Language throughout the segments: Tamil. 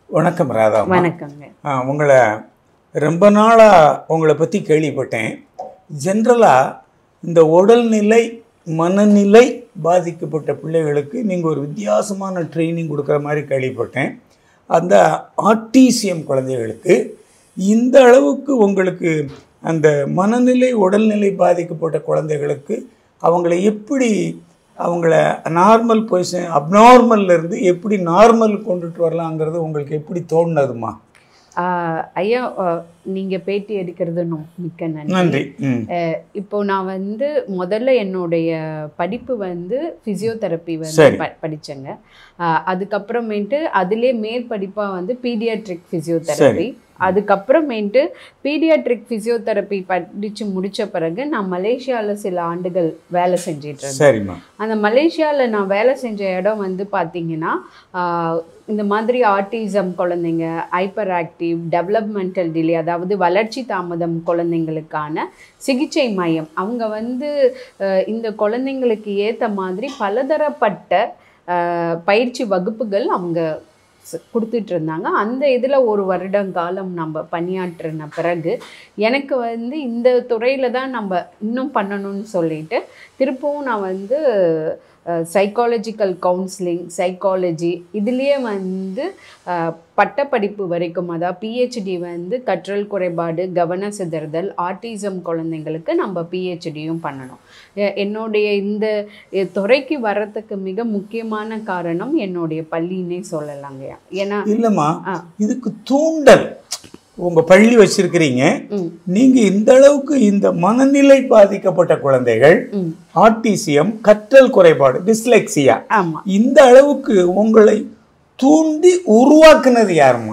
வணக்கம் ராதா வணக்கங்க உங்களை ரொம்ப நாளாக உங்களை பற்றி கேள்விப்பட்டேன் ஜென்ரலாக இந்த உடல்நிலை மனநிலை பாதிக்கப்பட்ட பிள்ளைகளுக்கு நீங்கள் ஒரு வித்தியாசமான ட்ரைனிங் கொடுக்குற மாதிரி கேள்விப்பட்டேன் அந்த ஆர்டிசிஎம் குழந்தைகளுக்கு இந்த அளவுக்கு உங்களுக்கு அந்த மனநிலை உடல்நிலை பாதிக்கப்பட்ட குழந்தைகளுக்கு அவங்கள எப்படி அவங்கள நார்மல் பொசிஷன் அப்நார்மல்ல இருந்து எப்படி நார்மல் கொண்டுட்டு வரலாங்கிறது உங்களுக்கு எப்படி தோணுனதுமா ஆஹ் ஐயா ஆஹ் நீங்க பேட்டி எடுக்கிறது நொ- மிக்க நன்றி நன்றி ம் இப்போ நான் வந்து முதல்ல என்னுடைய படிப்பு வந்து ஃபிசியோதெரப்பி வந்து சரி. ப படித்தேங்க அதுக்கப்புறமேட்டு அதிலே மேற்படிப்பாக வந்து பீடியாட்ரிக் ஃபிசியோதெரப்பி அதுக்கப்புறமேட்டு பீடியாட்ரிக் ஃபிசியோதெரப்பி படித்து முடிச்ச பிறகு நான் மலேசியாவில் சில ஆண்டுகள் வேலை செஞ்சிட்டு இருந்தேன் சரிம்மா அந்த மலேசியாவில் நான் வேலை செஞ்ச இடம் வந்து பார்த்தீங்கன்னா ஆஹ், இந்த மாதிரி ஆட்டிசம் குழந்தைங்க ஹைப்பர் ஆக்டிவ் டெவலப்மெண்டல் டிலே அதாவது வளர்ச்சி தாமதம் குழந்தைங்களுக்கான சிகிச்சை மையம் அவங்க வந்து ஆஹ், இந்த குழந்தைங்களுக்கு ஏற்ற மாதிரி பலதரப்பட்ட ஆஹ், பயிற்சி வகுப்புகள் அவங்க ச- கொடுத்துட்டு இருந்தாங்க அந்த இதில் ஒரு வருடம் காலம் நம்ம பணியாற்றின பிறகு எனக்கு வந்து இந்த துறையில் தான் நம்ம இன்னும் பண்ணணும்னு சொல்லிட்டு திருப்பவும் நான் வந்து சைக்காலஜிக்கல் கவுன்சிலிங் சைக்காலஜி இதுலேயே வந்து அஹ், பட்டப்படிப்பு வரைக்கும் அதாவது பிஹெச்டி வந்து கற்றல் குறைபாடு கவன சிதறுதல் ஆட்டிசம் குழந்தைங்களுக்கு நம்ம பிஹெச்டியும் பண்ணணும் எ- என்னுடைய இந்த எ- துறைக்கு வர்றதுக்கு மிக முக்கியமான காரணம் என்னுடைய பள்ளின்னே சொல்லலாங்கய்யா ஏன்னா இல்லைம்மா ஆ. இதுக்கு தூண்டல் உங்க பள்ளி வச்சிருக்கிறீங்க ம் நீங்க இந்த அளவுக்கு இந்த மனநிலை பாதிக்கப்பட்ட குழந்தைகள் ம் ஆர்டிசிஎம் கற்றல் குறைபாடு டிஸ்லெக்சியா ஆமாம் இந்த அளவுக்கு உங்களை தூண்டி உருவாக்குனது யாரும்மா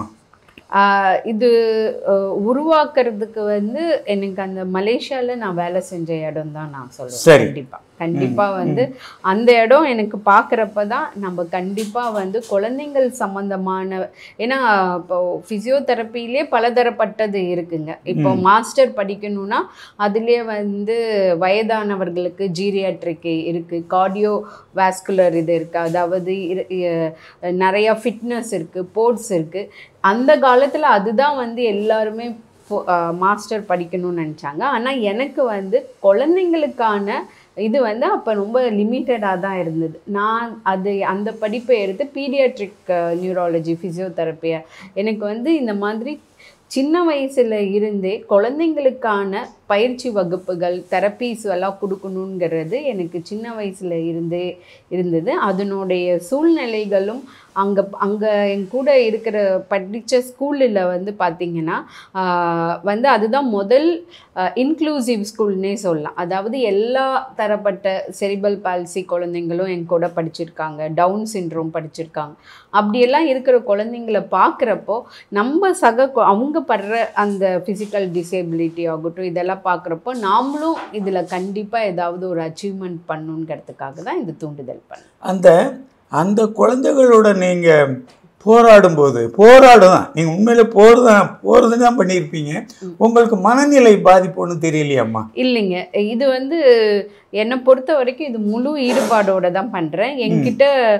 ஆஹ் இது அஹ், உருவாக்குறதுக்கு வந்து எனக்கு அந்த மலேசியால நான் வேலை செஞ்ச இடம் தான் நான் சொல்லுவேன் சரி. கண்டிப்பா கண்டிப்பா வந்து அந்த இடம் எனக்கு பார்க்குறப்ப தான் நம்ம கண்டிப்பா வந்து குழந்தைங்கள் சம்பந்தமான ஏன்னா இப்போ ஃபிசியோதெரப்பிலே பலதரப்பட்டது இருக்குங்க இப்போ மாஸ்டர் படிக்கணும்னா அதுலேயே வந்து வயதானவர்களுக்கு ஜீரியாட்ரிக் இருக்கு கார்டியோ வாஸ்குலர் இது இருக்கு அதாவது இரு- இ- நிறைய ஃபிட்னஸ் இருக்கு போர்ட்ஸ் இருக்கு அந்த காலத்தில் அதுதான் வந்து எல்லாருமே மாஸ்டர் படிக்கணும்னு நினச்சாங்க ஆனால் எனக்கு வந்து குழந்தைங்களுக்கான இது வந்து அப்போ ரொம்ப லிமிட்டடாக தான் இருந்தது நான் அது அந்த படிப்பை எடுத்து பீடியாட்ரிக் நியூராலஜி ஃபிசியோதெரப்பியை எனக்கு வந்து இந்த மாதிரி சின்ன வயசுல இருந்தே குழந்தைங்களுக்கான பயிற்சி வகுப்புகள் தெரப்பீஸ் எல்லாம் கொடுக்கணுங்கிறது எனக்கு சின்ன வயசுல இருந்தே இருந்தது அதனுடைய சூழ்நிலைகளும் அங்கே அங்கே என் கூட இருக்கிற படித்த ஸ்கூலில் வந்து பார்த்திங்கன்னா ஆஹ், வந்து அதுதான் முதல் இன்க்ளூசிவ் ஸ்கூல்னே சொல்லலாம் அதாவது எல்லா தரப்பட்ட செரிபல் பால்சி குழந்தைங்களும் என் கூட படிச்சிருக்காங்க டவுன் சிண்ட்ரோம் படிச்சிருக்காங்க அப்படியெல்லாம் இருக்கிற குழந்தைங்கள பார்க்குறப்போ நம்ம சக கு- அவங்க படுற அந்த ஃபிசிக்கல் டிசேபிலிட்டி ஆகட்டும் இதெல்லாம் பார்க்குறப்போ நாமளும் இதில் கண்டிப்பாக ஏதாவது ஒரு அச்சீவ்மெண்ட் பண்ணணுங்கிறதுக்காக தான் இந்த தூண்டுதல் பண்ணேன் அந்த அந்த குழந்தைகளோட நீங்க போராடும்போது போராடும் தான் நீங்க உண்மையில போர் தான் போறது தான் பண்ணியிருப்பீங்க உங்களுக்கு மனநிலை பாதிப்பு ஒன்றும் தெரியலையாம்மா இல்லைங்க இது வந்து என்னை பொறுத்த வரைக்கும் இது முழு ஈடுபாடோட தான் பண்ணுறேன் என்கிட்ட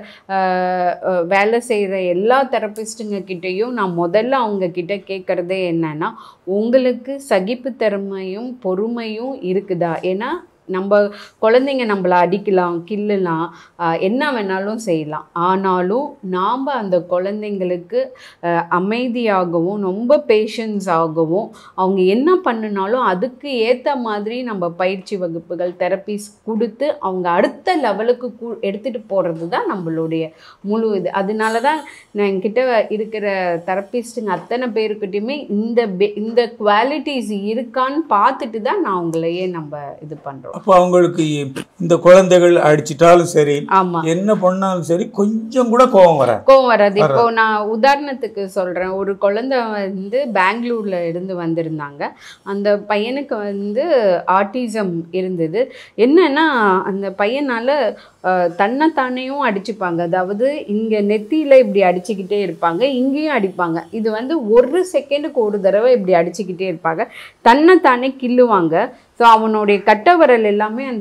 ஆஹ், ஆஹ், வேலை செய்கிற எல்லா தெரபிஸ்ட்டுங்க கிட்டேயும் நான் முதல்ல அவங்க கிட்ட கேட்குறதே என்னன்னா உங்களுக்கு சகிப்புத்தன்மையும் பொறுமையும் இருக்குதா ஏன்னா நம்ம குழந்தைங்க நம்மளை அடிக்கலாம் கிள்ளலாம் ஆஹ், என்ன வேணாலும் செய்யலாம் ஆனாலும் நாம் அந்த குழந்தைங்களுக்கு ஆஹ், அமைதியாகவும் ரொம்ப பேஷன்ஸ் ஆகவும் அவங்க என்ன பண்ணினாலும் அதுக்கு ஏற்ற மாதிரி நம்ம பயிற்சி வகுப்புகள் தெரப்பிஸ் கொடுத்து அவங்க அடுத்த லெவலுக்கு கூ எடுத்துகிட்டு போகிறது தான் நம்மளுடைய முழு இது அதனால தான் நான் என்கிட்ட இருக்கிற தெரப்பிஸ்ட்டுங்க அத்தனை பேருக்கிட்டையுமே இந்த பெ- இந்த குவாலிட்டிஸ் இருக்கான்னு பார்த்துட்டு தான் நான் அவங்களையே நம்ம இது பண்ணுறோம் அப்போ அவங்களுக்கு இந்த குழந்தைகள் அடிச்சிட்டாலும் சரி ஆமாம் என்ன பண்ணாலும் சரி கொஞ்சம் கூட கோபம் வராது கோவம் வராது இப்போ நான் உதாரணத்துக்கு சொல்கிறேன் ஒரு குழந்தை வந்து பெங்களூர்ல இருந்து வந்திருந்தாங்க அந்த பையனுக்கு வந்து ஆட்டிசம் இருந்தது என்னன்னா அந்த பையனால அஹ், தன்னைத்தானேயும் அடிச்சுப்பாங்க அதாவது இங்கே நெத்தியில் இப்படி அடிச்சுக்கிட்டே இருப்பாங்க இங்கேயும் அடிப்பாங்க இது வந்து ஒரு செகண்டுக்கு ஒரு தடவை இப்படி அடிச்சுக்கிட்டே இருப்பாங்க தன்னைத்தானே கிள்ளுவாங்க ஸோ அவனுடைய கட்டை விரல் எல்லாமே அந்த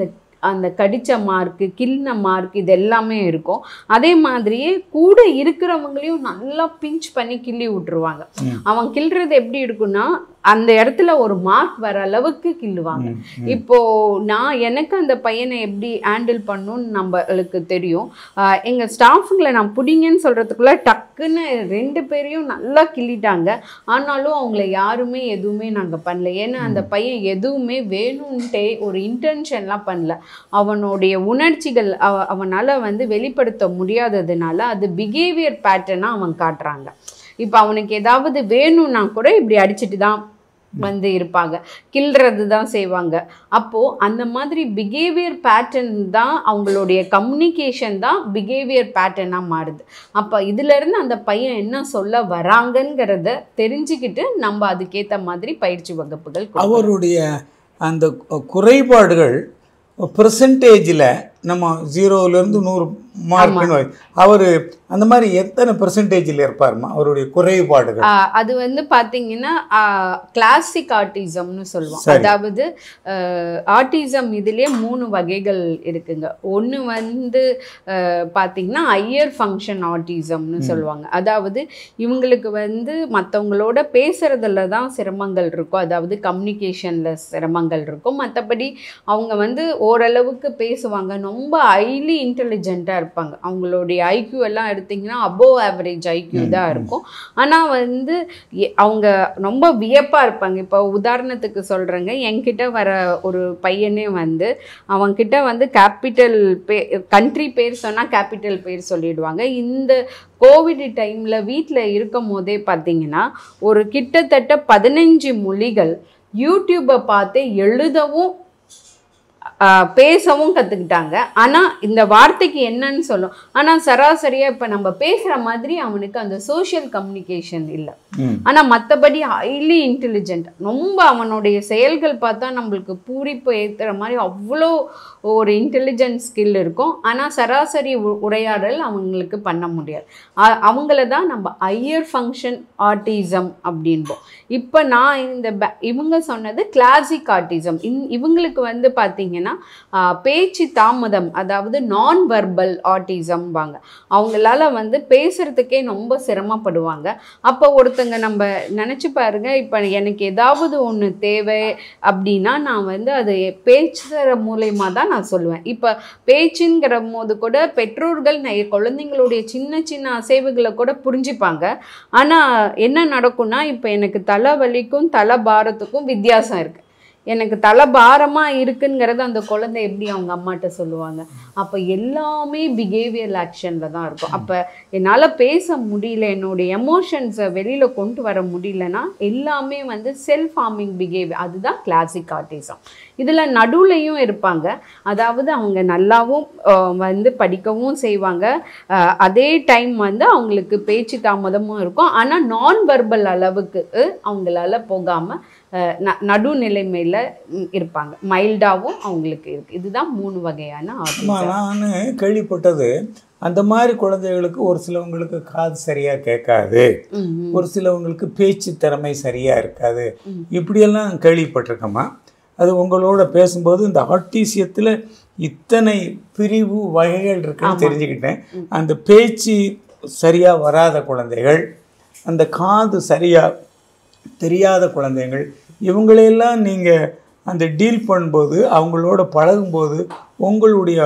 அந்த கடிச்ச மார்க்கு கிள்ன மார்க் இது எல்லாமே இருக்கும் அதே மாதிரியே கூட இருக்கிறவங்களையும் நல்லா பிஞ்ச் பண்ணி கிள்ளி விட்டுருவாங்க ம். அவன் கிள்றது எப்படி இருக்குன்னா அந்த இடத்துல ஒரு மார்க் வர அளவுக்கு கிள்ளுவாங்க ம், ம். இப்போ நான் எனக்கு அந்த பையனை எப்படி ஹேண்டில் பண்ணணும்னு நம்மளுக்கு தெரியும் ஆஹ் எங்க ஸ்டாஃபுங்களை நான் பிடிங்கன்னு சொல்றதுக்குள்ள டக்குன்னு ரெண்டு பேரையும் நல்லா கிள்ளிட்டாங்க ஆனாலும் அவங்கள யாருமே எதுவுமே நாங்க பண்ணல ஏன்னா அந்த பையன் எதுவுமே வேணும்ன்ட்டே ஒரு இன்டென்ஷன்லாம் பண்ணல அவனுடைய உணர்ச்சிகள் அவ அவனால வந்து வெளிப்படுத்த முடியாததுனால அது பிஹேவியர் பேட்டர்னாக அவன் காட்டுறாங்க இப்போ அவனுக்கு ஏதாவது வேணும்னா கூட இப்படி அடிச்சிட்டு தான் வந்து இருப்பாங்க கில்றது தான் செய்வாங்க அப்போது அந்த மாதிரி பிஹேவியர் பேட்டர்ன் தான் அவங்களுடைய கம்யூனிகேஷன் தான் பிஹேவியர் பேட்டர்னாக மாறுது அப்போ இதிலேருந்து அந்த பையன் என்ன சொல்ல வராங்கங்கிறத தெரிஞ்சுக்கிட்டு நம்ம அதுக்கேற்ற மாதிரி பயிற்சி வகுப்புகள் கொடுக்கணும். அவருடைய அந்த கு- குறைபாடுகள் பெர்சன்டேஜில் நம்ம ஜீரோலேருந்து நூறு மார்க்குன்னு அவர் அந்த மாதிரி எத்தனை பெர்சன்டேஜில் இருப்பாருமா அவருடைய குறைபாடுகள் ஆஹ் அது வந்து பார்த்தீங்கன்னா கிளாசிக் ஆட்டிசம்னு சொல்லுவோம் சரி. அதாவது ஆட்டிசம் இதுலேயே மூணு வகைகள் இருக்குங்க ஒன்று வந்து ஆஹ் பார்த்தீங்கன்னா ஐயர் ஃபங்க்ஷன் ஆட்டிசம்னு சொல்லுவாங்க அதாவது இவங்களுக்கு வந்து மற்றவங்களோட பேசுறதுல தான் சிரமங்கள் இருக்கும் அதாவது கம்யூனிகேஷனில் சிரமங்கள் இருக்கும் மற்றபடி அவங்க வந்து ஓரளவுக்கு பேசுவாங்க ரொம்ப ஹைலி இன்டெலிஜென்ட்டாக இருப்பாங்க அவங்களுடைய ஐக்யூ எல்லாம் எடுத்திங்கன்னா அபோவ் ஆவரேஜ் ஐக்யூ தான் இருக்கும் ஆனால் வந்து எ- அவங்க ரொம்ப வியப்பாக இருப்பாங்க இப்போ உதாரணத்துக்கு சொல்கிறேங்க என்கிட்ட வர ஒரு பையனே வந்து அவன்கிட்ட வந்து கேபிட்டல் பே கண்ட்ரி பேர் சொன்னால் கேபிட்டல் பேர் சொல்லிடுவாங்க இந்த கோவிட் டைமில் வீட்டில் இருக்கும் போதே பார்த்தீங்கன்னா ஒரு கிட்டத்தட்ட பதினஞ்சு மொழிகள் யூடியூப்பை பார்த்து எழுதவும் ஆஹ் பேசவும் கற்றுக்கிட்டாங்க ஆனால் இந்த வார்த்தைக்கு என்னன்னு சொல்லும் ஆனால் சராசரியாக இப்போ நம்ம பேசுகிற மாதிரி அவனுக்கு அந்த சோஷியல் கம்யூனிகேஷன் இல்லை ம் ஆனால் மற்றபடி ஹைலி இன்டெலிஜென்ட் ரொம்ப அவனுடைய செயல்கள் பார்த்தா நம்மளுக்கு பூரிப்பு ஏற்றுற மாதிரி அவ்வளோ ஒரு இன்டெலிஜென்ட் ஸ்கில் இருக்கும் ஆனால் சராசரி உ- உரையாடல் அவங்களுக்கு பண்ண முடியாது அ- அவங்கள தான் நம்ம ஐயர் ஃபங்க்ஷன் ஆட்டிசம் அப்படின்போம் இப்போ நான் இந்த ப- இவங்க சொன்னது கிளாசிக் ஆட்டிசம் இன் இவங்களுக்கு வந்து பார்த்தீங்கன்னா ஆ, பேச்சு தாமதம் அதாவது நான் வர்பல் ஆட்டிசம்பாங்க அவங்களால வந்து பேசுறதுக்கே ரொம்ப சிரமப்படுவாங்க அப்போ ஒருத்தங்க நம்ம நினச்சி பாருங்க இப்போ எனக்கு ஏதாவது ஒன்று தேவை அப்படின்னா நான் வந்து அது பேசுகிற மூலயமா தான் நான் சொல்லுவேன் இப்போ பேச்சுங்கிற போது கூட பெற்றோர்கள் நெ- குழந்தைங்களுடைய சின்ன சின்ன அசைவுகளை கூட புரிஞ்சுப்பாங்க ஆனால் என்ன நடக்கும்னா இப்போ எனக்கு தலை வலிக்கும் தலை பாரத்துக்கும் வித்தியாசம் இருக்குது எனக்கு தலை பாரமாக இருக்குங்கிறத அந்த குழந்தை எப்படி அவங்க அம்மாட்ட சொல்லுவாங்க அப்போ எல்லாமே பிஹேவியர் ஆக்ஷனில் தான் இருக்கும் அப்போ என்னால் பேச முடியல என்னுடைய எமோஷன்ஸை வெளியில் கொண்டு வர முடியலன்னா எல்லாமே வந்து செல்ஃப் ஹார்மிங் பிஹேவியர் அதுதான் கிளாசிக் ஆர்டிசம் இதில் நடுவுலையும் இருப்பாங்க அதாவது அவங்க நல்லாவும் ஆஹ், வந்து படிக்கவும் செய்வாங்க ஆஹ், அதே டைம் வந்து அவங்களுக்கு பேச்சு தாமதமும் இருக்கும் ஆனால் நான் வெர்பல் அளவுக்கு அஹ், அவங்களால போகாமல் நடுநிலைமையில் இருப்பாங்க மைல்டாகவும் அவங்களுக்கு இருக்கு இதுதான் மூணு வகையான அம்மா ஆட்டிசம் நான் கேள்விப்பட்டது அந்த மாதிரி குழந்தைகளுக்கு ஒரு சிலவங்களுக்கு காது சரியாக கேட்காது ம், ம். ஒரு சிலவங்களுக்கு பேச்சு திறமை சரியாக இருக்காது ம். இப்படியெல்லாம் கேள்விப்பட்டிருக்கேம்மா அது உங்களோட பேசும்போது இந்த ஆர்டிசியத்தில் இத்தனை பிரிவு வகைகள் இருக்குன்னு தெரிஞ்சுக்கிட்டேன் அந்த பேச்சு சரியாக வராத குழந்தைகள் அந்த காது சரியாக தெரியாத குழந்தைகள் இவங்களையெல்லாம் நீங்கள் அந்த டீல் பண்ணும்போது அவங்களோட பழகும்போது உங்களுடைய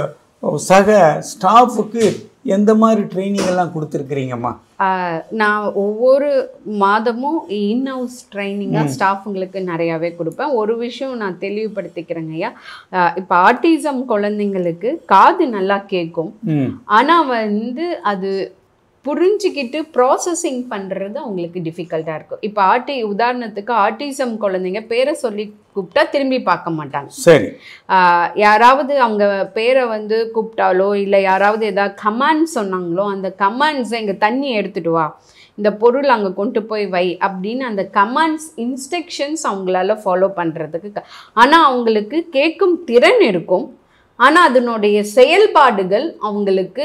சக ஸ்டாஃபுக்கு எந்த மாதிரி ட்ரைனிங் எல்லாம் கொடுத்துருக்குறீங்கம்மா ஆஹ் நான் ஒவ்வொரு மாதமும் இன் ஹவுஸ் ட்ரைனிங்காக ஸ்டாஃபுங்களுக்கு நிறையாவே கொடுப்பேன் ஒரு விஷயம் நான் தெளிவுபடுத்திக்கிறேங்க ஐயா இப்போ ஆட்டிசம் குழந்தைங்களுக்கு காது நல்லா கேட்கும் ம் ஆனால் வந்து அது புரிஞ்சுக்கிட்டு ப்ராசஸிங் பண்ணுறது அவங்களுக்கு டிஃபிகல்ட்டாக இருக்கும் இப்போ ஆட்டி உதாரணத்துக்கு ஆட்டிசம் குழந்தைங்க பேரை சொல்லி கூப்பிட்டா திரும்பி பார்க்க மாட்டாங்க சரி ஆஹ் யாராவது அவங்க பேரை வந்து கூப்பிட்டாலோ இல்லை யாராவது ஏதாவது கமாண்ட் சொன்னாங்களோ அந்த கமாண்ட்ஸை இங்கே தண்ணி எடுத்துட்டு வா இந்த பொருள் அங்கே கொண்டு போய் வை அப்படின்னு அந்த கமாண்ட்ஸ் இன்ஸ்ட்ரக்ஷன்ஸ் அவங்களால ஃபாலோ பண்ணுறதுக்கு ஆனால் அவங்களுக்கு கேட்கும் திறன் இருக்கும் ஆனால் அதனுடைய செயல்பாடுகள் அவங்களுக்கு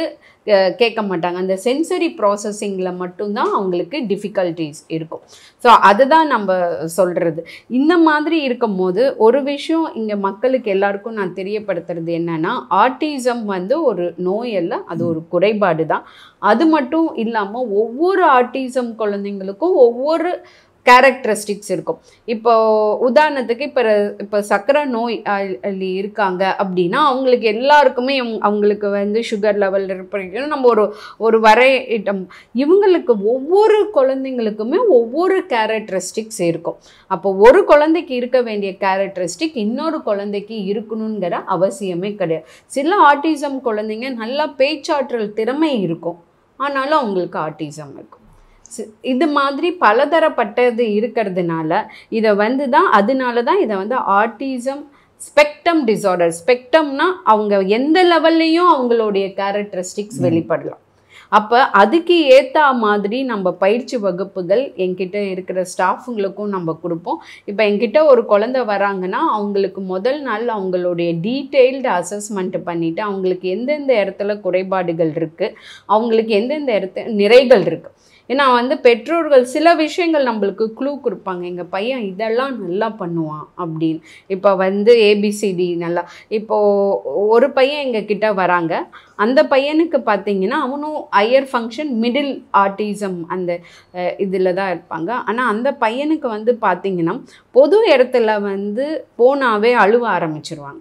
அஹ், கேட்க மாட்டாங்க அந்த சென்சரி ப்ராசஸிங்கில் மட்டும்தான் அவங்களுக்கு டிஃபிகல்ட்டிஸ் இருக்கும் ஸோ அதுதான் நம்ம சொல்கிறது இந்த மாதிரி இருக்கும்போது ஒரு விஷயம் இங்கே மக்களுக்கு எல்லாருக்கும் நான் தெரியப்படுத்துறது என்னன்னா ஆட்டிசம் வந்து ஒரு நோய் அல்ல அது ஒரு குறைபாடு தான் அது மட்டும் இல்லாமல் ஒவ்வொரு ஆட்டிசம் குழந்தைங்களுக்கும் ஒவ்வொரு கேரக்டரிஸ்டிக்ஸ் இருக்கும் இப்போ உதாரணத்துக்கு இப்போ இப்போ சர்க்கரை நோய் அஹ், அள்ளி இருக்காங்க அப்படின்னா அவங்களுக்கு எல்லாருக்குமே அவங்க- அவங்களுக்கு வந்து சுகர் லெவல் இருப்போம் நம்ம ஒரு ஒரு வரையிட்டம் இவங்களுக்கு ஒவ்வொரு குழந்தைங்களுக்குமே ஒவ்வொரு கேரக்டரிஸ்டிக்ஸ் இருக்கும் அப்போ ஒரு குழந்தைக்கு இருக்க வேண்டிய கேரக்டரிஸ்டிக் இன்னொரு குழந்தைக்கு இருக்கணுங்கிற அவசியமே கிடையாது சில ஆட்டிசம் குழந்தைங்க நல்லா பேச்சாற்றல் திறமை இருக்கும் ஆனாலும் அவங்களுக்கு ஆட்டிசம் இருக்கும் சி- இது மாதிரி பலதரப்பட்டது இருக்கிறதுனால இதை வந்து தான் அதனால தான் இதை வந்து ஆட்டிசம் ஸ்பெக்டம் டிசார்டர் ஸ்பெக்டம்னா அவங்க எந்த லெவல்லையும் அவங்களுடைய கேரக்டரிஸ்டிக்ஸ் வெளிப்படலாம் அப்போ அதுக்கு ஏற்ற மாதிரி நம்ம பயிற்சி வகுப்புகள் என்கிட்ட இருக்கிற ஸ்டாஃபுங்களுக்கும் நம்ம கொடுப்போம் இப்போ என்கிட்ட ஒரு குழந்தை வராங்கன்னா அவங்களுக்கு முதல் நாள் அவங்களுடைய டீட்டெயில்டு அசஸ்மெண்ட் பண்ணிவிட்டு அவங்களுக்கு எந்தெந்த இடத்துல குறைபாடுகள் இருக்குது அவங்களுக்கு எந்தெந்த இடத்துல நிறைகள் இருக்குது ஏன்னா வந்து பெற்றோர்கள் சில விஷயங்கள் நம்மளுக்கு க்ளூ கொடுப்பாங்க எங்கள் பையன் இதெல்லாம் நல்லா பண்ணுவான் அப்படின்னு இப்போ வந்து ஏபிசிடி நல்லா இப்போது ஒரு பையன் எங்கள் கிட்ட வராங்க அந்த பையனுக்கு பார்த்தீங்கன்னா அவனும் ஹையர் ஃபங்க்ஷன் மிடில் ஆட்டிசம் அந்த இதில் தான் இருப்பாங்க ஆனால் அந்த பையனுக்கு வந்து பார்த்தீங்கன்னா பொது இடத்துல வந்து போனாவே அழுவ ஆரம்பிச்சிருவாங்க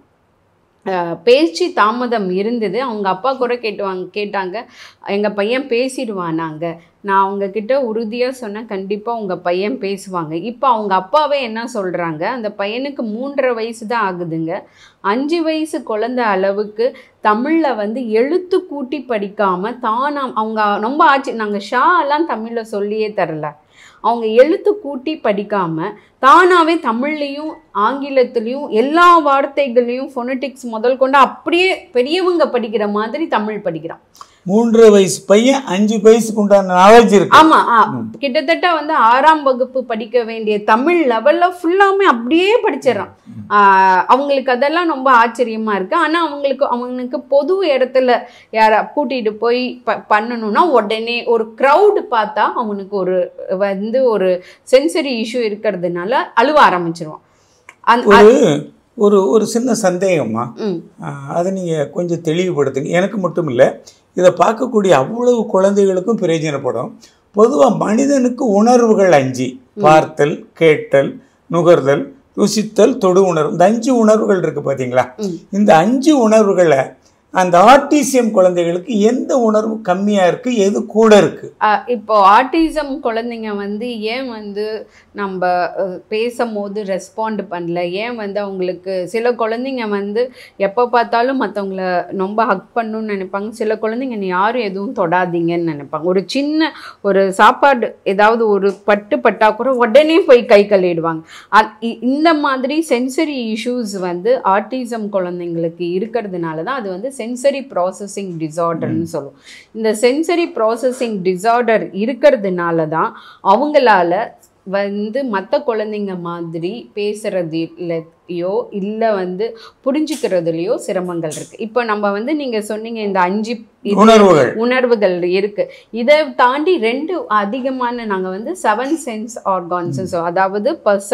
அஹ் பேச்சு தாமதம் இருந்தது அவங்க அப்பா கூட கேட்டுவாங்க கேட்டாங்க எங்கள் பையன் பேசிடுவானாங்க நான் அவங்க கிட்ட உறுதியாக சொன்னேன் கண்டிப்பாக உங்கள் பையன் பேசுவாங்க இப்போ அவங்க அப்பாவே என்ன சொல்கிறாங்க அந்த பையனுக்கு மூன்றரை வயசு தான் ஆகுதுங்க அஞ்சு வயசு குழந்தை அளவுக்கு தமிழில் வந்து எழுத்து கூட்டி படிக்காமல் தானா அவங்க ரொம்ப ஆச்சு நாங்கள் ஷா எல்லாம் தமிழில் சொல்லியே தரல அவங்க எழுத்து கூட்டி படிக்காம தானாவே தமிழ்லையும் ஆங்கிலத்திலையும் எல்லா வார்த்தைகளையும் ஃபொனட்டிக்ஸ் முதல் கொண்டு அப்படியே பெரியவங்க படிக்கிற மாதிரி தமிழ் படிக்கிறான் மூன்றரை வயசு பையன் அஞ்சு வயசுக்கு உண்டான நாலேஜ் இருக்கு ஆமா ஆ, கிட்டத்தட்ட வந்து ஆறாம் வகுப்பு படிக்க வேண்டிய தமிழ் லெவல்ல ஃபுல்லாமே அப்படியே படிச்சிடறான் ஆ, அவங்களுக்கு அதெல்லாம் ரொம்ப ஆச்சரியமா இருக்கு ஆனா அவங்களுக்கு அவனுக்கு பொது இடத்துல யார கூட்டிட்டு போய் ப பண்ணணும்னா உடனே ஒரு க்ரௌடு பார்த்தா அவனுக்கு ஒரு வந்து ஒரு சென்சரி இஷ்யூ இருக்கிறதுனால அழுவ ஆரம்பிச்சிருவான் அந்த ஒரு ஒரு ஒரு சின்ன சந்தேகமா ம் ஆஹ் அதை நீங்கள் கொஞ்சம் தெளிவுபடுத்துங்க எனக்கு மட்டும் இல்லை இதை பார்க்கக்கூடிய அவ்வளவு குழந்தைகளுக்கும் பிரயோஜனப்படும் பொதுவாக மனிதனுக்கு உணர்வுகள் அஞ்சு பார்த்தல் கேட்டல் நுகர்தல் ருசித்தல் தொடு உணர்வு இந்த அஞ்சு உணர்வுகள் இருக்குது பார்த்தீங்களா ம். இந்த அஞ்சு உணர்வுகளை அந்த ஆர்டிசிஎம் குழந்தைகளுக்கு எந்த உணர்வு கம்மியாக இருக்குது எது கூட இருக்குது அஹ் இப்போ ஆட்டிசம் குழந்தைங்க வந்து ஏன் வந்து நம்ம அஹ், பேசும்போது ரெஸ்பாண்ட் பண்ணல ஏன் வந்து அவங்களுக்கு சில குழந்தைங்க வந்து எப்போ பார்த்தாலும் மற்றவங்கள ரொம்ப ஹக் பண்ணணும்னு நினைப்பாங்க சில குழந்தைங்க நீ யாரும் எதுவும் தொடாதீங்கன்னு நினைப்பாங்க ஒரு சின்ன ஒரு சாப்பாடு ஏதாவது ஒரு பட்டு பட்டா கூட உடனே போய் கை கழுவிடுவாங்க அத்- இ- இந்த மாதிரி சென்சரி இஷ்யூஸ் வந்து ஆட்டிசம் குழந்தைங்களுக்கு இருக்கிறதுனால தான் அது வந்து சென்சரி ப்ராசஸிங் டிசார்டர்னு சொல்லுவோம் இந்த சென்சரி ப்ராசஸிங் டிசார்டர் இருக்கிறதுனால தான் அவங்களால வந்து மற்ற குழந்தைங்க மாதிரி பேசுறதுலையோ இல்லை வந்து புரிஞ்சுக்கிறதுலையோ சிரமங்கள் இருக்கு இப்போ நம்ம வந்து நீங்க சொன்னீங்க இந்த அஞ்சு இது- உணர்வுகள் உணர்வுகள் இருக்கு இதை தாண்டி ரெண்டு அதிகமான நாங்க வந்து செவன் சென்ஸ் ஆர்கான்ஸ் அதாவது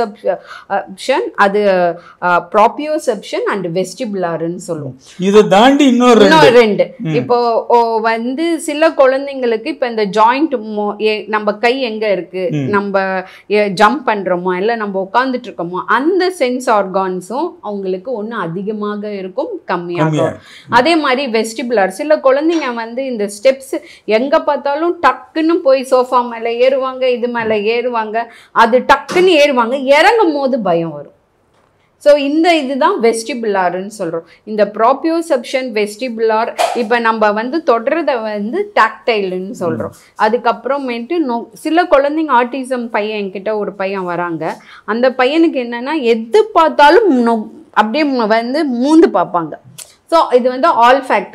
பர்செப்ஷன் அது ப்ராபியோசெப்ஷன் அண்ட் வெஸ்டிபுலார்னு சொல்லுவோம் இதை தாண்டி இன்னொரு ரெண்டு இன்னும் ரெண்டு இப்போ ஓ, வந்து சில குழந்தைங்களுக்கு இப்ப இந்த ஜாயிண்ட் நம்ம கை எங்க இருக்கு நம்ம ஜம்ப் பண்றோமோ இல்ல நம்ம உட்கார்ந்துட்டு இருக்கோமோ அந்த சென்ஸ் ஆர்கான்ஸும் அவங்களுக்கு ஒண்ணு அதிகமாக இருக்கும் கம்மியாக கம்மியா இருக்கும் அதே மாதிரி வெஸ்டிபுலர் சில குழந்தைங்க வந்து இந்த ஸ்டெப்ஸ் எங்க பார்த்தாலும் டக்குன்னு போய் சோஃபா மேல ஏறுவாங்க இது மேல ஏறுவாங்க அது டக்குன்னு ஏறுவாங்க இறங்கும் போது பயம் வரும் ஸோ இந்த இதுதான் வெஸ்டிபுலார்னு சொல்கிறோம் இந்த ப்ராபியோசெப்ஷன் வெஸ்டிபுலார் இப்போ நம்ம வந்து தொடர்றத வந்து டாக்டைல்னு சொல்கிறோம் அதுக்கப்புறமேட்டு நோ சில குழந்தைங்க ஆட்டிசம் பையன் என்கிட்ட ஒரு பையன் வராங்க அந்த பையனுக்கு என்னன்னா எது பார்த்தாலும் நொ- அப்படியே ம- வந்து மூந்து பார்ப்பாங்க ஸோ இது வந்து ஆல் ஃபேக்டரி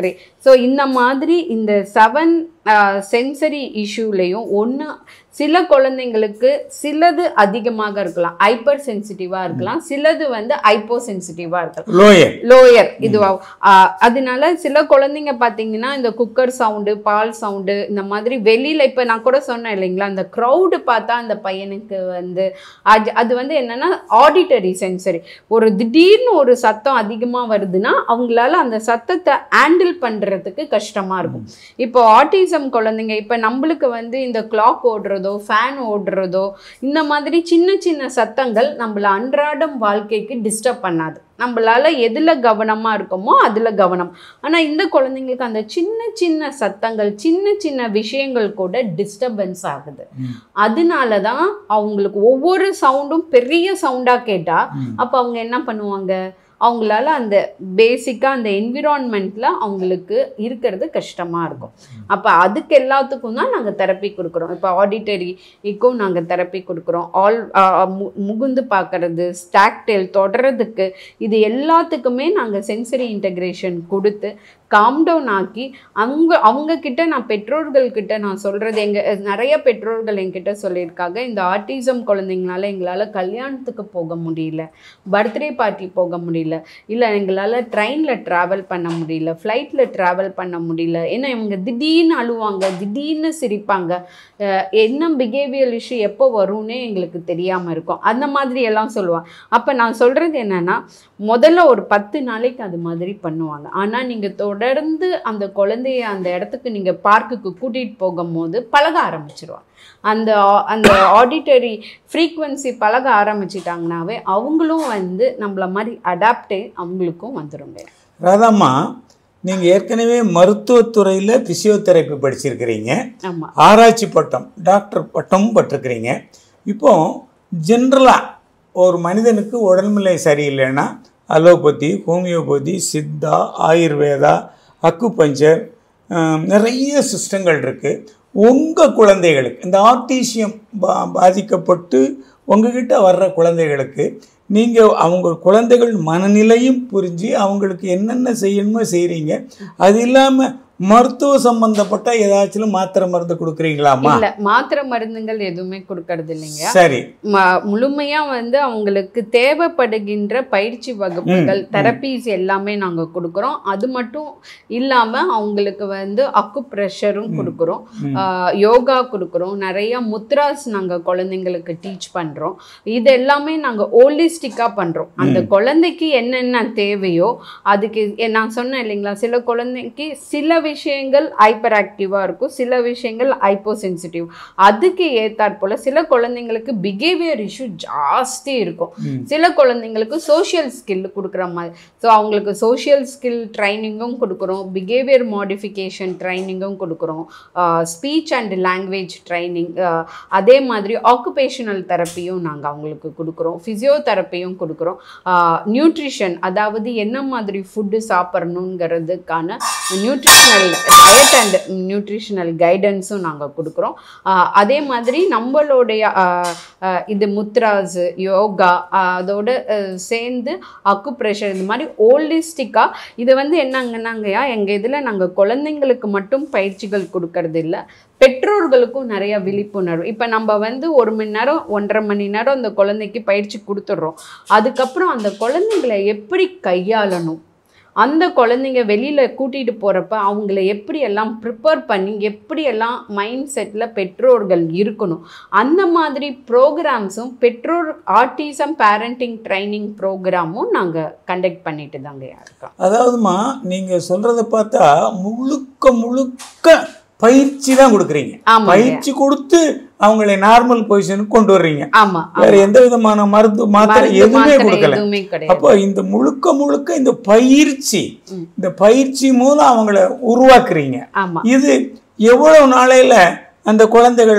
ஸோ இந்த மாதிரி இந்த செவன் சென்சரி இஷ்யூலையும் ஒன்று சில குழந்தைங்களுக்கு சிலது அதிகமாக இருக்கலாம் ஹைப்பர் சென்சிட்டிவாக இருக்கலாம் சிலது வந்து ஹைப்போ சென்சிட்டிவாக இருக்கலாம் லோயர் லோயர் இதுவா ஆஹ் அதனால சில குழந்தைங்க பார்த்தீங்கன்னா இந்த குக்கர் சவுண்டு பால் சவுண்டு இந்த மாதிரி வெளியில் இப்போ நான் கூட சொன்னேன் இல்லைங்களா அந்த க்ரௌடு பார்த்தா அந்த பையனுக்கு வந்து அது அது வந்து என்னன்னா ஆடிட்டரி சென்சரி ஒரு திடீர்னு ஒரு சத்தம் அதிகமாக வருதுன்னா அவங்களால அந்த சத்தத்தை ஹேண்டில் பண்ணுறதுக்கு கஷ்டமாக இருக்கும் இப்போ ஆட்டிசம் குழந்தைங்க இப்போ நம்மளுக்கு வந்து இந்த கிளாக் ஓடுறதோ ஃபேன் ஓடுறதோ இந்த மாதிரி சின்ன சின்ன சத்தங்கள் நம்மள அன்றாடம் வாழ்க்கைக்கு டிஸ்டர்ப் பண்ணாது நம்மளால எதில் கவனமாக இருக்கோமோ அதில் கவனம் ஆனால் இந்த குழந்தைங்களுக்கு அந்த சின்ன சின்ன சத்தங்கள் சின்ன சின்ன விஷயங்கள் கூட டிஸ்டர்பன்ஸ் ஆகுது ம். அதனால தான் அவங்களுக்கு ஒவ்வொரு சவுண்டும் பெரிய சவுண்டாக கேட்டால் ம். அப்போ அவங்க என்ன பண்ணுவாங்க அவங்களால அந்த பேசிக்காக அந்த என்விரான்மெண்ட்டில் அவங்களுக்கு இருக்கிறது கஷ்டமாக இருக்கும் அப்போ அதுக்கு எல்லாத்துக்கும் தான் நாங்கள் தெரப்பி கொடுக்குறோம் இப்போ ஆடிட்டரிக்கும் நாங்கள் தெரப்பி கொடுக்குறோம் ஆல் முகுந்து பார்க்கறது ஸ்டாக்டெயில் தொடறதுக்கு இது எல்லாத்துக்குமே நாங்கள் சென்சரி இன்டகிரேஷன் கொடுத்து காம் டவுன் ஆக்கி அவங்க அவங்க கிட்ட நான் பெற்றோர்கள் கிட்ட நான் சொல்கிறது எங்கள் நிறைய பெற்றோர்கள் என்கிட்ட சொல்லியிருக்காங்க இந்த ஆட்டிசம் குழந்தைங்களால எங்களால் கல்யாணத்துக்கு போக முடியல பர்த்டே பார்ட்டி போக முடியல இல்லை எங்களால் ட்ரெயினில் ட்ராவல் பண்ண முடியல ஃப்ளைட்டில் ட்ராவல் பண்ண முடியல ஏன்னா இவங்க திடீர்னு அழுவாங்க திடீர்னு சிரிப்பாங்க அஹ் என்ன பிஹேவியர் இஷ்யூ எப்போ வரும்னே எங்களுக்கு தெரியாமல் இருக்கும் அந்த மாதிரி எல்லாம் சொல்லுவாங்க அப்போ நான் சொல்கிறது என்னென்னா முதல்ல ஒரு பத்து நாளைக்கு அது மாதிரி பண்ணுவாங்க ஆனால் நீங்கள் தொடர்ந்து அந்த குழந்தைய அந்த இடத்துக்கு நீங்கள் பார்க்குக்கு கூட்டிகிட்டு போகும்போது பழக ஆரம்பிச்சிருவாங்க அந்த ஆ- அந்த ஆடிட்டரி ஃப்ரீக்வன்சி பழக ஆரம்பிச்சிட்டாங்கனாவே அவங்களும் வந்து நம்மள மாதிரி அடாப்டே அவங்களுக்கும் வந்துருங்க ராதாம்மா நீங்கள் ஏற்கனவே மருத்துவத்துறையில் ஃபிசியோதெரப்பி படிச்சிருக்கிறீங்க ஆமாம் ஆராய்ச்சி பட்டம் டாக்டர் பட்டமும் பட்டிருக்கிறீங்க இப்போ ஜென்ரலாக ஒரு மனிதனுக்கு உடல்நிலை சரியில்லைன்னா allopathy homeopathy Siddha Ayurveda acupuncture ஆம், நிறைய சிஸ்டங்கள் இருக்குது உங்கள் குழந்தைகளுக்கு இந்த ஆர்டிசியம் பா பாதிக்கப்பட்டு உங்ககிட்ட வர்ற குழந்தைகளுக்கு நீங்கள் அவங்க குழந்தைகள் மனநிலையும் புரிஞ்சு அவங்களுக்கு என்னென்ன செய்யணுமோ செய்கிறீங்க அது இல்லாமல் மருத்துவ சம்பந்தப்பட்ட ஏதாச்சும் மாத்திரை மருந்து கொடுக்குறீங்களாம்மா இல்ல மாத்திரை மருந்துகள் எதுவுமே கொடுக்கறது இல்லைங்க சரி ம- முழுமையா வந்து அவங்களுக்கு தேவைப்படுகின்ற பயிற்சி வகுப்புகள் தெரப்பீஸ் எல்லாமே நாங்க கொடுக்குறோம் அது மட்டும் இல்லாம அவங்களுக்கு வந்து அக்கு ப்ரெஷரும் கொடுக்குறோம் ம். ஆஹ் யோகா கொடுக்குறோம் நிறைய முத்ராஸ் நாங்க குழந்தைங்களுக்கு டீச் பண்றோம் இது எல்லாமே நாங்க ஹோலிஸ்டிக்கா பண்றோம் அந்த குழந்தைக்கு என்னென்ன தேவையோ அதுக்கு எ- நான் சொன்னேன் இல்லைங்களா சில குழந்தைக்கு சில விஷயங்கள் ஹைப்பர் ஆக்டிவா இருக்கும் சில விஷயங்கள் ஹைப்போ சென்சிட்டிவ் அதுக்கு ஏத்தாற் போல சில குழந்தைங்களுக்கு பிஹேவியர் இஷ்யூ ஜாஸ்தி இருக்கும் ம். சில குழந்தைங்களுக்கு சோஷியல் ஸ்கில் கொடுக்குற மாதிரி ஸோ அவங்களுக்கு சோஷியல் ஸ்கில் ட்ரைனிங்கும் கொடுக்குறோம் பிஹேவியர் மாடிஃபிகேஷன் ட்ரைனிங்கும் கொடுக்குறோம் ஸ்பீச் அண்ட் லாங்குவேஜ் ட்ரைனிங் அதே மாதிரி ஆக்குபேஷனல் தெரப்பியும் நாங்கள் அவங்களுக்கு கொடுக்குறோம் ஃபிசியோதெரப்பியும் கொடுக்குறோம் நியூட்ரிஷன் அதாவது என்ன மாதிரி ஃபுட்டு சாப்பிட்றணுங்கிறதுக்கான நியூட்ரிஷனல் டயட் அண்ட் நியூட்ரிஷனல் கைடன்ஸும் நாங்கள் கொடுக்குறோம் ஆஹ் அதே மாதிரி நம்மளுடைய ஆஹ் ஆஹ் இது முத்ராஸ் யோகா ஆஹ் அதோட ஆஹ் சேர்ந்து அக்கு ப்ரெஷர் இந்த மாதிரி ஹோலிஸ்டிக்காக இது வந்து என்னங்கன்னாங்கய்யா எங்கள் இதில் நாங்கள் குழந்தைங்களுக்கு மட்டும் பயிற்சிகள் கொடுக்கறது இல்லை பெற்றோர்களுக்கும் நிறைய விழிப்புணர்வு இப்போ நம்ம வந்து ஒரு மணி நேரம் ஒன்றரை மணி நேரம் அந்த குழந்தைக்கு பயிற்சி கொடுத்துட்றோம் அதுக்கப்புறம் அந்த குழந்தைங்களை எப்படி கையாளணும் அந்த குழந்தைங்க வெளியில் கூட்டிகிட்டு போகிறப்ப அவங்கள எப்படியெல்லாம் ப்ரிப்பேர் பண்ணி எப்படியெல்லாம் மைண்ட் செட்டில் பெற்றோர்கள் இருக்கணும் அந்த மாதிரி ப்ரோக்ராம்ஸும் பெற்றோர் ஆர்டிசம் பேரண்டிங் ட்ரைனிங் ப்ரோக்ராமும் நாங்கள் கண்டக்ட் பண்ணிட்டு தாங்க இருக்கோம் அதாவதுமா நீங்கள் சொல்கிறத பார்த்தா முழுக்க முழுக்க பயிற்சி தான் கொடுக்குறீங்க ஆமாங்க பயிற்சி கொடுத்து அவங்களை நார்மல் பொசிஷனுக்கு கொண்டு வர்றீங்க ஆமாம் வேற எந்த விதமான மருந்து மாத்திரை மருந்து எதுவுமே மாத்திரை கொடுக்கல எதுவுமே கிடையாது அப்போ இந்த முழுக்க முழுக்க இந்த பயிற்சி ம். இந்த பயிற்சி மூலம் அவங்கள உருவாக்குறீங்க ஆமா இது எவ்வளவு நாளையில அந்த குழந்தைகள்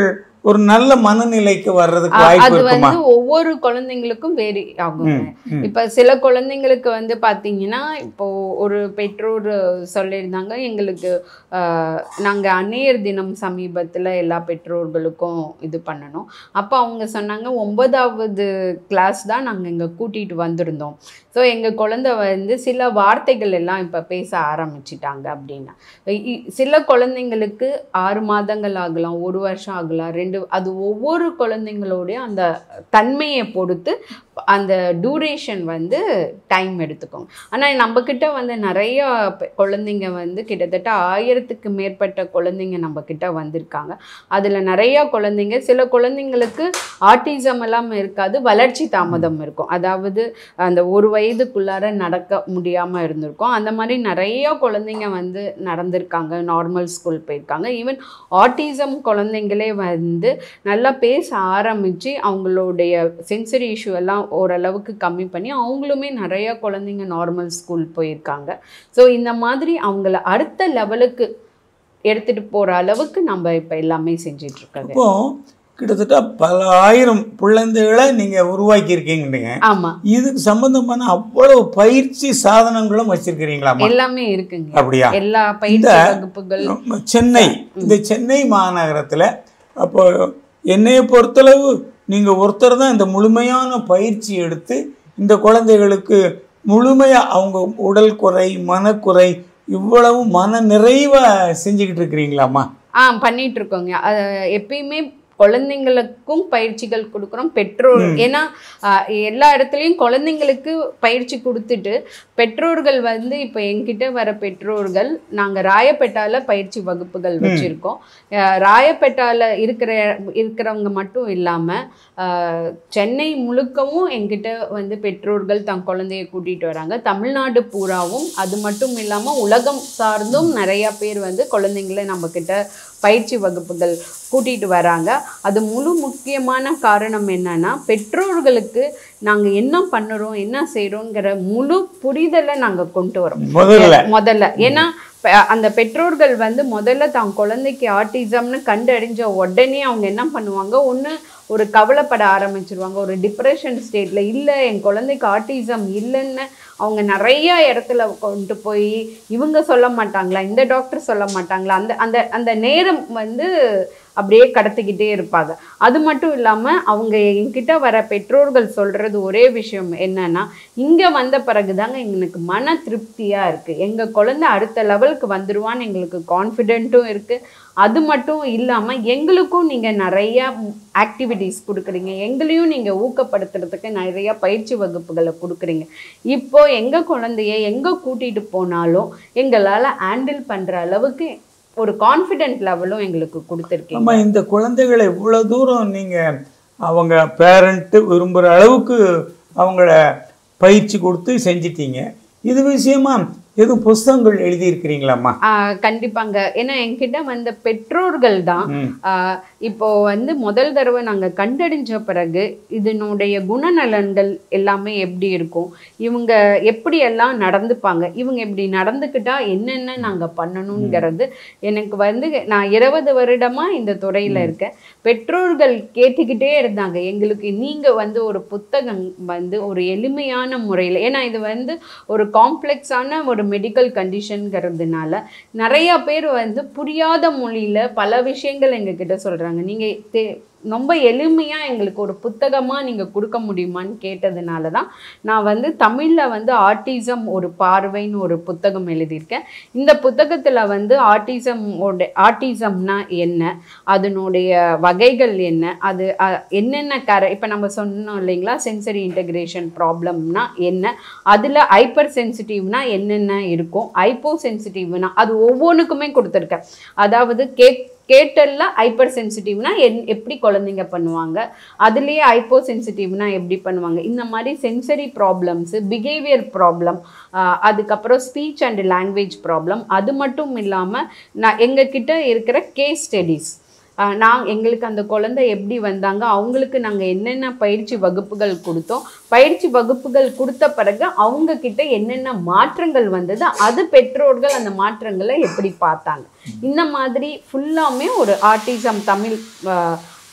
ஒரு நல்ல மனநிலைக்கு வர்றதுக்கு அ- வாய்ப்பு அது இருக்குமா வந்து ஒவ்வொரு குழந்தைங்களுக்கும் வேரி ஆகுங்க ம், ம். இப்ப சில குழந்தைங்களுக்கு வந்து பாத்தீங்கன்னா இப்போ ஒரு பெற்றோர் சொல்லியிருந்தாங்க எங்களுக்கு ஆஹ், நாங்க அன்னையர் தினம் சமீபத்துல எல்லா பெற்றோர்களுக்கும் இது பண்ணணும் அப்ப அவங்க சொன்னாங்க ஒன்பதாவது கிளாஸ் தான் நாங்க இங்க கூட்டிட்டு வந்திருந்தோம் ஸோ எங்க குழந்தை வந்து சில வார்த்தைகள் எல்லாம் இப்ப பேச ஆரம்பிச்சிட்டாங்க அப்படின்னா இ- சில குழந்தைங்களுக்கு ஆறு மாதங்கள் ஆகலாம் ஒரு வருஷம் ஆகலாம் ரெண்டு அது ஒவ்வொரு குழந்தைங்களுடைய அந்த தன்மையை பொறுத்து அந்த டூரேஷன் வந்து டைம் எடுத்துக்கோங்க ஆனால் நம்மக்கிட்ட வந்து நிறைய பெ- குழந்தைங்க வந்து கிட்டத்தட்ட ஆயிரத்துக்கு மேற்பட்ட குழந்தைங்க நம்ம கிட்ட வந்திருக்காங்க அதில் நிறைய குழந்தைங்க சில குழந்தைங்களுக்கு ஆட்டிசம் எல்லாம் இருக்காது வளர்ச்சி தாமதம் இருக்கும் அதாவது அந்த ஒரு வயதுக்குள்ளார நடக்க முடியாமல் இருந்திருக்கும் அந்த மாதிரி நிறைய குழந்தைங்க வந்து நடந்திருக்காங்க நார்மல் ஸ்கூல் போயிருக்காங்க ஈவன் ஆட்டிசம் குழந்தைங்களே வந்து நல்லா பேச ஆரம்பித்து அவங்களுடைய சென்சரி இஷ்யூ எல்லாம் ஓரளவுக்கு கம்மி பண்ணி அவங்களுமே நிறைய குழந்தைங்க நார்மல் ஸ்கூல் போயிருக்காங்க ஸோ இந்த மாதிரி அவங்கள அடுத்த லெவலுக்கு எடுத்துகிட்டு போகிற அளவுக்கு நம்ம இப்போ எல்லாமே செஞ்சிட்டு இருக்கோங்க இப்போ கிட்டத்தட்ட பல ஆயிரம் குழந்தைகளை நீங்க உருவாக்கி இருக்கீங்க ஆமாம் இதுக்கு சம்பந்தமான அவ்வளவு பயிற்சி சாதனங்களும் வச்சிருக்கிறீங்களாமா எல்லாமே இருக்குங்க அப்படியா எல்லா பயிற்சி வகுப்புகள் நம்ம சென்னை இந்த சென்னை மாநகரத்தில் அப்போ என்னைய பொறுத்தளவு நீங்கள் ஒருத்தர் தான் இந்த முழுமையான பயிற்சி எடுத்து இந்த குழந்தைகளுக்கு முழுமையாக அவங்க உடல் குறை மனக்குறை இவ்வளவு மன நிறைவா செஞ்சுக்கிட்டு இருக்கிறீங்களாம்மா ஆ பண்ணிட்டு இருக்கோங்க அது எப்பயுமே குழந்தைங்களுக்கும் பயிற்சிகள் கொடுக்குறோம் பெற்றோர் ஏன்னா ஆ, எல்லா இடத்துலையும் குழந்தைங்களுக்கு பயிற்சி கொடுத்துட்டு பெற்றோர்கள் வந்து இப்போ என்கிட்ட வர பெற்றோர்கள் நாங்கள் ராயப்பேட்டால பயிற்சி வகுப்புகள் வச்சுருக்கோம் ராயப்பேட்டால இருக்கிற இருக்கிறவங்க மட்டும் இல்லாமல் சென்னை முழுக்கவும் என்கிட்ட வந்து பெற்றோர்கள் தன் குழந்தைய கூட்டிகிட்டு வராங்க தமிழ்நாடு பூராவும் அது மட்டும் இல்லாமல் உலகம் சார்ந்தும் நிறையா பேர் வந்து குழந்தைங்கள நம்மக்கிட்ட பயிற்சி வகுப்புகள் கூட்டிகிட்டு வராங்க அது முழு முக்கியமான காரணம் என்னன்னா பெற்றோர்களுக்கு நாங்கள் என்ன பண்ணுறோம் என்ன செய்கிறோங்கிற முழு புரிதலை நாங்கள் கொண்டு வரோம் முதல்ல முதல்ல ஏன்னா ப- அந்த பெற்றோர்கள் வந்து முதல்ல தான் குழந்தைக்கு ஆட்டிசம்னு கண்டறிஞ்ச உடனே அவங்க என்ன பண்ணுவாங்க ஒன்று ஒரு கவலைப்பட ஆரம்பிச்சிருவாங்க ஒரு டிப்ரெஷன் ஸ்டேட்ல இல்லை என் குழந்தைக்கு ஆட்டிசம் இல்லைன்னு அவங்க நிறைய இடத்துல கொண்டு போய் இவங்க சொல்ல மாட்டாங்களா இந்த டாக்டர் சொல்ல மாட்டாங்களா அந்த அந்த அந்த நேரம் வந்து அப்படியே கடத்திக்கிட்டே இருப்பாங்க அது மட்டும் இல்லாமல் அவங்க என்கிட்ட வர பெற்றோர்கள் சொல்கிறது ஒரே விஷயம் என்னன்னா இங்கே வந்த பிறகுதாங்க எங்களுக்கு மன திருப்தியாக இருக்குது எங்கள் குழந்தை அடுத்த லெவலுக்கு வந்துருவான்னு எங்களுக்கு கான்ஃபிடென்ட்டும் இருக்குது அது மட்டும் இல்லாமல் எங்களுக்கும் நீங்கள் நிறையா ஆக்டிவிட்டீஸ் கொடுக்குறீங்க எங்களையும் நீங்கள் ஊக்கப்படுத்துறதுக்கு நிறையா பயிற்சி வகுப்புகளை கொடுக்குறீங்க இப்போ எங்கள் குழந்தைய எங்கே கூட்டிகிட்டு போனாலும் எங்களால் ஹேண்டில் பண்ணுற அளவுக்கு ஒரு கான்ஃபிடென்ட் லெவலும் எங்களுக்கு கொடுத்துருக்கீங்க நம்ம இந்த குழந்தைகளை இவ்வளோ தூரம் நீங்கள் அவங்க பேரண்ட்டு விரும்புகிற அளவுக்கு அவங்கள பயிற்சி கொடுத்து செஞ்சிட்டீங்க இது விஷயமா எதுவும் புஸ்தகங்கள் எழுதியிருக்கிறீங்களாம்மா ஆஹ் கண்டிப்பாங்க ஏன்னா என்கிட்ட வந்த பெற்றோர்கள் தான் ம் ஆஹ் இப்போ வந்து முதல் தடவை நாங்கள் கண்டறிஞ்ச பிறகு இதனுடைய குணநலன்கள் எல்லாமே எப்படி இருக்கும் இவங்க எப்படி எல்லாம் நடந்துப்பாங்க இவங்க இப்படி நடந்துக்கிட்டா என்னென்ன நாங்கள் பண்ணணுங்கிறது எனக்கு வந்து நான் இருபது வருடமா இந்த துறையில இருக்கேன் பெற்றோர்கள் கேட்டுக்கிட்டே இருந்தாங்க எங்களுக்கு நீங்க வந்து ஒரு புத்தகம் வந்து ஒரு எளிமையான முறையில் ஏன்னா இது வந்து ஒரு காம்ப்ளெக்ஸான ஒரு மெடிக்கல் கண்டிஷன்ங்கிறதுனால நிறைய பேர் வந்து புரியாத மொழியில பல விஷயங்கள் எங்ககிட்ட சொல்றாங்க நீங்க தே- ரொம்ப எளிமையா எங்களுக்கு ஒரு புத்தகமா நீங்க கொடுக்க முடியுமான்னு கேட்டதுனால தான் நான் வந்து தமிழ்ல வந்து ஆட்டிசம் ஒரு பார்வைன்னு ஒரு புத்தகம் எழுதியிருக்கேன் இந்த புத்தகத்துல வந்து ஆட்டிசம் ஆட்டிசம்னா என்ன அதனுடைய வகைகள் என்ன அது அ- என்னென்ன கர இப்போ நம்ம சொன்னோம் இல்லைங்களா சென்சரி இன்டகிரேஷன் ப்ராப்ளம்னா என்ன அதில் ஹைப்பர் சென்சிட்டிவ்னா என்னென்ன இருக்கும் ஹைப்போ சென்சிட்டிவ்னா அது ஒவ்வொன்றுக்குமே கொடுத்துருக்கேன் அதாவது கேக் கேட்டல்ல ஹைப்பர் சென்சிட்டிவ்னா என் எப்படி குழந்தைங்க பண்ணுவாங்க அதுலேயே ஹைப்போ சென்சிட்டிவ்னா எப்படி பண்ணுவாங்க இந்த மாதிரி சென்சரி ப்ராப்ளம்ஸு பிஹேவியர் ப்ராப்ளம் அதுக்கப்புறம் ஸ்பீச் அண்ட் லாங்குவேஜ் ப்ராப்ளம் அது மட்டும் இல்லாமல் நான் எங்ககிட்ட இருக்கிற கேஸ் ஸ்டடீஸ் நான் எங்களுக்கு அந்த குழந்தை எப்படி வந்தாங்க அவங்களுக்கு நாங்கள் என்னென்ன பயிற்சி வகுப்புகள் கொடுத்தோம் பயிற்சி வகுப்புகள் கொடுத்த பிறகு அவங்க கிட்ட என்னென்ன மாற்றங்கள் வந்தது அது பெற்றோர்கள் அந்த மாற்றங்களை எப்படி பார்த்தாங்க இந்த மாதிரி ஃபுல்லாமே ஒரு ஆர்டிசம் தமிழ்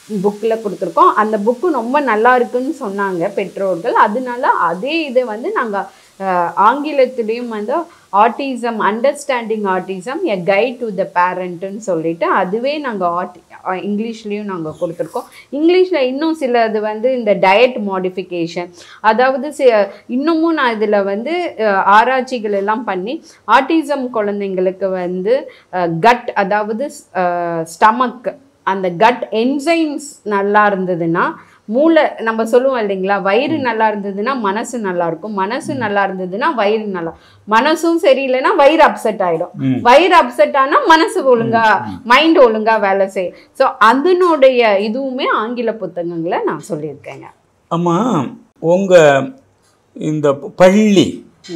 புக்கில் கொடுத்துருக்கோம் அந்த புக்கு ரொம்ப நல்லா இருக்குன்னு சொன்னாங்க பெற்றோர்கள் அதனால அதே இதை வந்து நாங்கள் ஆங்கிலத்திலையும் வந்து autism understanding autism a guide to the பேரண்ட்டுன்னு சொல்லிட்டு அதுவே நாங்கள் ஆட்டி இங்கிலீஷ்லேயும் நாங்கள் கொடுத்துருக்கோம் இங்கிலீஷில் இன்னும் சிலது வந்து இந்த டயட் மாடிஃபிகேஷன் அதாவது சி இன்னமும் நான் இதில் வந்து அஹ், ஆராய்ச்சிகள் எல்லாம் பண்ணி ஆட்டிசம் குழந்தைங்களுக்கு வந்து கட் அதாவது ஸ்டமக் அந்த கட் என்சைம்ஸ் நல்லா இருந்ததுன்னா மூளை நம்ம சொல்லுவோம் இல்லைங்களா வயிறு நல்லா இருந்ததுன்னா மனசு நல்லா இருக்கும் மனசு நல்லா இருந்ததுன்னா வயிறு நல்லா மனசும் சரியில்லைன்னா வயிறு அப்செட் ஆயிடும் ம். வயிறு அப்செட் ஆனா மனசு ஒழுங்கா மைண்ட் ஒழுங்கா வேலை செய்யும் ஸோ அதனுடைய இதுவுமே ஆங்கில புத்தகங்களை நான் சொல்லியிருக்கேங்க அம்மா உங்கள் இந்த பள்ளி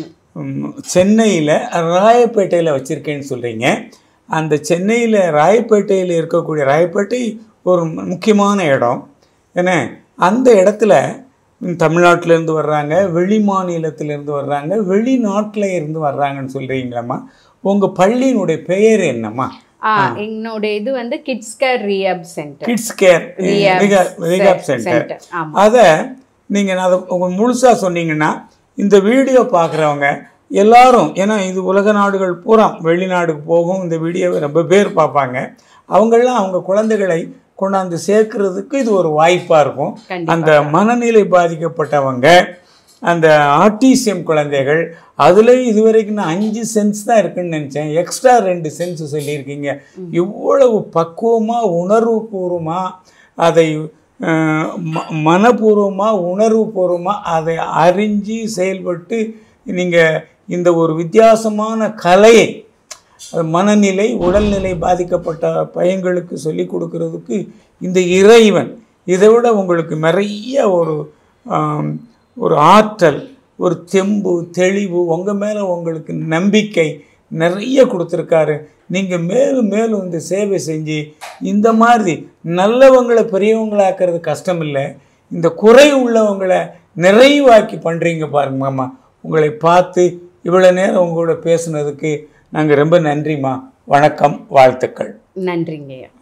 சென்னையில் ராயப்பேட்டையில் வச்சுருக்கேன்னு சொல்கிறீங்க அந்த சென்னையில் ராயப்பேட்டையில் இருக்கக்கூடிய ராயப்பேட்டை ஒரு முக்கியமான இடம் என்ன அந்த இடத்துல தமிழ்நாட்டிலேருந்து வர்றாங்க வெளி மாநிலத்திலேருந்து வர்றாங்க வெளிநாட்டில் இருந்து வர்றாங்கன்னு சொல்கிறீங்களம்மா உங்கள் பள்ளியினுடைய பெயர் என்னம்மா ஆ, என்னோட இது வந்து kids care rehab centre kids care rehab centre centre ஆமா அதை நீங்கள் அதை உங்க முழுசாக சொன்னீங்கன்னா இந்த வீடியோ பார்க்குறவங்க எல்லாரும் ஏன்னா இது உலக நாடுகள் பூரா வெளிநாடுக்கு போகும் இந்த வீடியோவை ரொம்ப பேர் பார்ப்பாங்க அவங்கெல்லாம் அவங்க குழந்தைகளை கொண்டாந்து சேர்க்கறதுக்கு இது ஒரு வாய்ப்பாக இருக்கும் கண்டிப்பா. அந்த மனநிலை பாதிக்கப்பட்டவங்க அந்த ஆர்டிசியம் குழந்தைகள் அதில் இதுவரைக்கும் நான் அஞ்சு சென்ஸ் தான் இருக்குன்னு நினச்சேன் எக்ஸ்ட்ரா ரெண்டு சென்ஸ் சொல்லியிருக்கீங்க இவ்வளவு பக்குவமாக உணர்வுபூர்வமாக அதை அஹ், ம- மனப்பூர்வமாக உணர்வுபூர்வமாக அதை அறிஞ்சு செயல்பட்டு நீங்கள் இந்த ஒரு வித்தியாசமான கலையை அது மனநிலை உடல்நிலை பாதிக்கப்பட்ட பையங்களுக்கு சொல்லி கொடுக்கறதுக்கு இந்த இறைவன் இதை விட உங்களுக்கு நிறைய ஒரு ஆம், ஒரு ஆற்றல் ஒரு தெம்பு தெளிவு உங்கள் மேலே உங்களுக்கு நம்பிக்கை நிறைய கொடுத்துருக்காரு நீங்கள் மேலும் மேலும் இந்த சேவை செஞ்சு இந்த மாதிரி நல்லவங்களை பெரியவங்களாக்குறது கஷ்டம் இல்லை இந்த குறை உள்ளவங்களை நிறைவாக்கி பண்ணுறீங்க பாருங்க மாமா உங்களை பார்த்து இவ்வளோ நேரம் உங்களோட பேசுனதுக்கு நாங்கள் ரொம்ப நன்றிம்மா வணக்கம் வாழ்த்துக்கள் நன்றிங்கய்யா